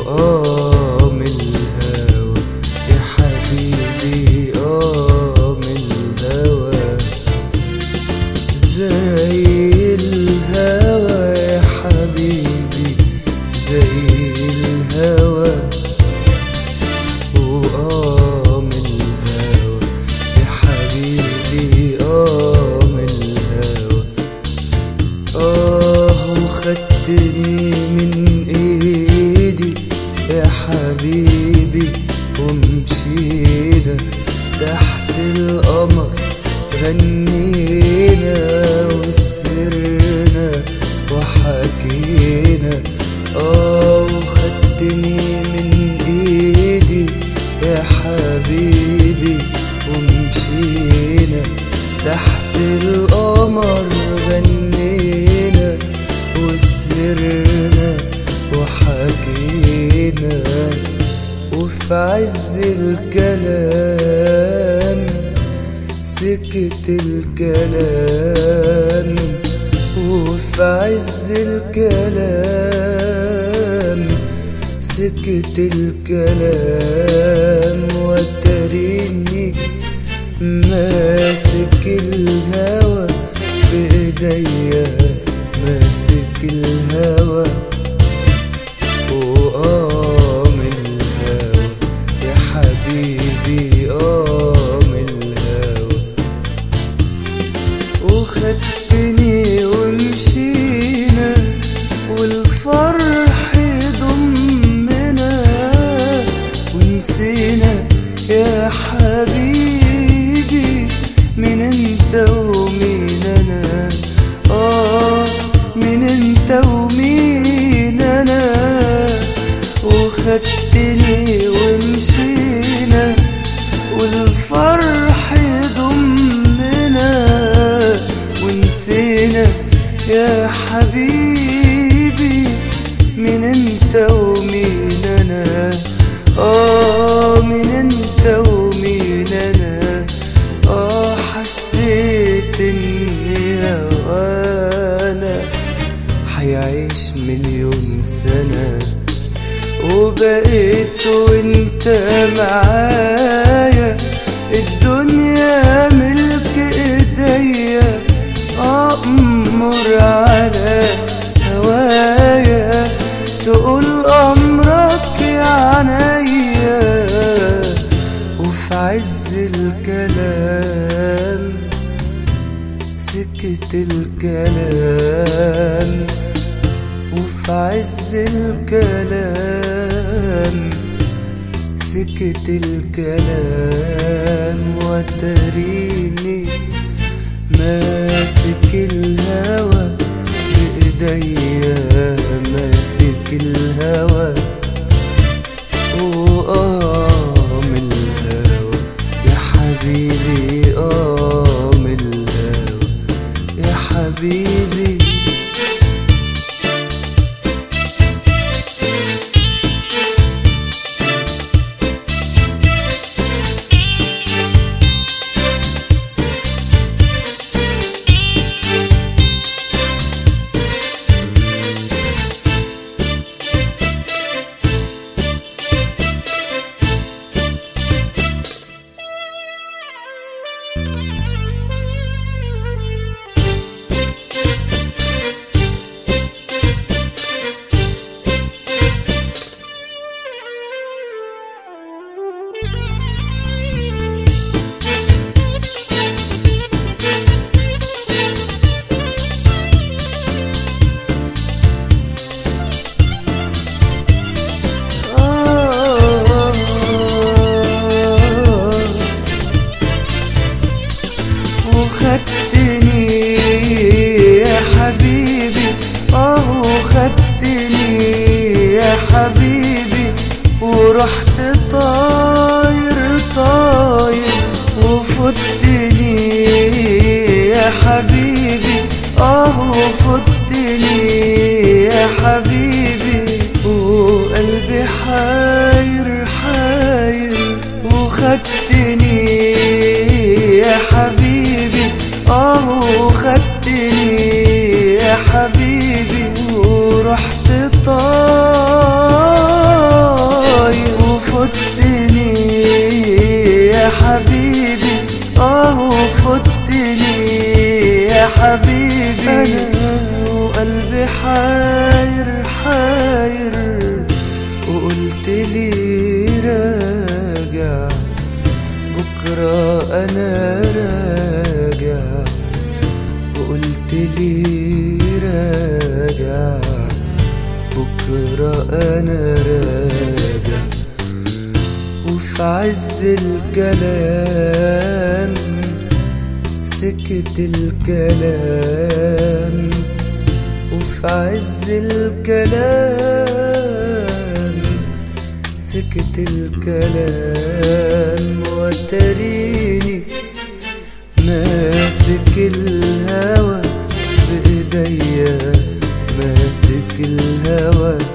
وآه من الهوى يا حبيبي آه من الهوى زي الهوى يا حبيبي زي الهوى وآه من الهوى يا حبيبي آه من الهوى آه وخدتني من إيدي يا حبيبي ومشينا تحت القمر غنينا وسهرنا وحكينا آه وخدتني من إيدي يا حبيبي ومشينا تحت القمر غنينا وسهرنا وحكينا وفي عز الكلام سكت الكلام وفي عز الكلام سكت الكلام وتريني ماسك الهوى بإيديا ماسك الهوى وآه من الهوى يا حبيبي آه من الهوى وخدتني ومشينا والفرح ضمنا ونسينا يا حبيبي من انت ومين انا اه من انت ومين انا وخدتني ومشينا والفرح ضمنا ونسينا يا حبيبي من انت ومين انا اه من انت ومين انا اه حسيت اني هوانا حيعيش مليون سنه وبقيت وانت معايا الدنيا ملك ايديا امر على هوايا تقول امرك يا عينيا وفي عز الكلام سكت الكلام وفي عز الكلام سكت الكلام وتريني ماسك الهوى بإيديا ماسك الهوى وآه من الهوى يا حبيبي آه من الهوى يا حبيبي وخدتني يا حبيبي اه خدتني يا حبيبي ورحت طاير طاير وفتني يا حبيبي اه فتني يا حبيبي وقلبي حاير حاير وخدتني يا حبيبي اه خدتني يا حبيبي ورحت طاير يا حبيبي اه فتني يا حبيبي انا وقلبي حاير حاير وقلت لي راجع بكرة أنا راجع وقلت لي راجع بكرة أنا راجع وفي عز الكلام سكت الكلام وفي عز الكلام سكت الكلام وتريني ماسك الهوى بإيديا ماسك الهوى